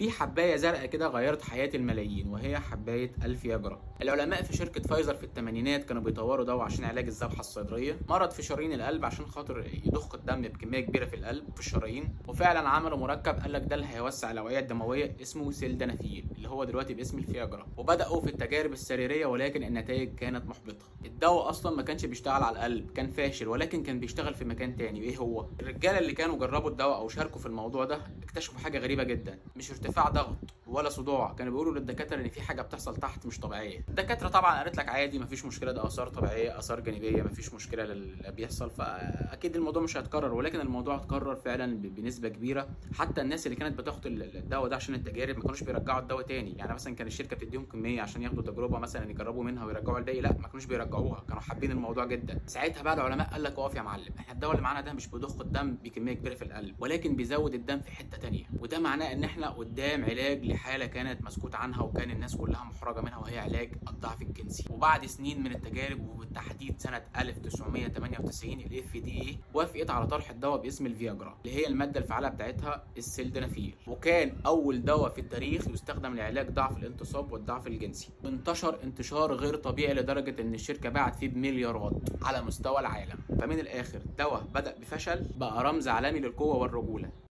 في حبايه زرقاء كده غيرت حياه الملايين وهي حبايه الفياجرا العلماء في شركه فايزر في الثمانينات كانوا بيطوروا دواء عشان علاج الذبحه الصدريه مرض في شرايين القلب عشان خاطر يضخ الدم بكميه كبيره في القلب في الشرايين وفعلا عملوا مركب قال لك ده اللي هيوسع الاوعيه الدمويه اسمه سيلدنافيل اللي هو دلوقتي باسم الفياجرا وبداوا في التجارب السريريه ولكن النتائج كانت محبطه الدواء اصلا ما كانش بيشتغل على القلب كان فاشل ولكن كان بيشتغل في مكان تاني ايه هو الرجاله اللي كانوا جربوا الدواء او شاركوا في الموضوع ده اكتشفوا حاجه غريبه جدا مش ارتفاع ضغط ولا صداع كانوا بيقولوا للدكاتره ان في حاجه بتحصل تحت مش طبيعيه الدكاتره طبعا قالت لك عادي مفيش مشكله ده اثار طبيعيه اثار جانبيه مفيش مشكله اللي بيحصل فاكيد الموضوع مش هيتكرر ولكن الموضوع اتكرر فعلا بنسبه كبيره حتى الناس اللي كانت بتاخد الدواء ده عشان التجارب ما كانوش بيرجعوا الدواء تاني يعني مثلا كان الشركه بتديهم كميه عشان ياخدوا تجربه مثلا يجربوا منها ويرجعوا الباقي لا ما كانوش بيرجعوها كانوا حابين الموضوع جدا ساعتها بقى العلماء قال لك اقف يا معلم احنا الدواء اللي معانا ده مش بيضخ الدم بكميه كبيره في القلب ولكن بيزود الدم في حته تانية وده معناه ان احنا قدام علاج لحاله كانت مسكوت عنها وكان الناس كلها محرجه منها وهي علاج الضعف الجنسي وبعد سنين من التجارب وبالتحديد سنه 1998 الاف دي اي وافقت على طرح الدواء باسم الفياجرا اللي هي الماده الفعاله بتاعتها السيلدنافيل وكان اول دواء في التاريخ يستخدم لعلاج ضعف الانتصاب والضعف الجنسي انتشر انتشار غير طبيعي لدرجه ان الشركه باعت فيه بمليارات على مستوى العالم فمن الاخر دواء بدا بفشل بقى رمز عالمي للقوه والرجوله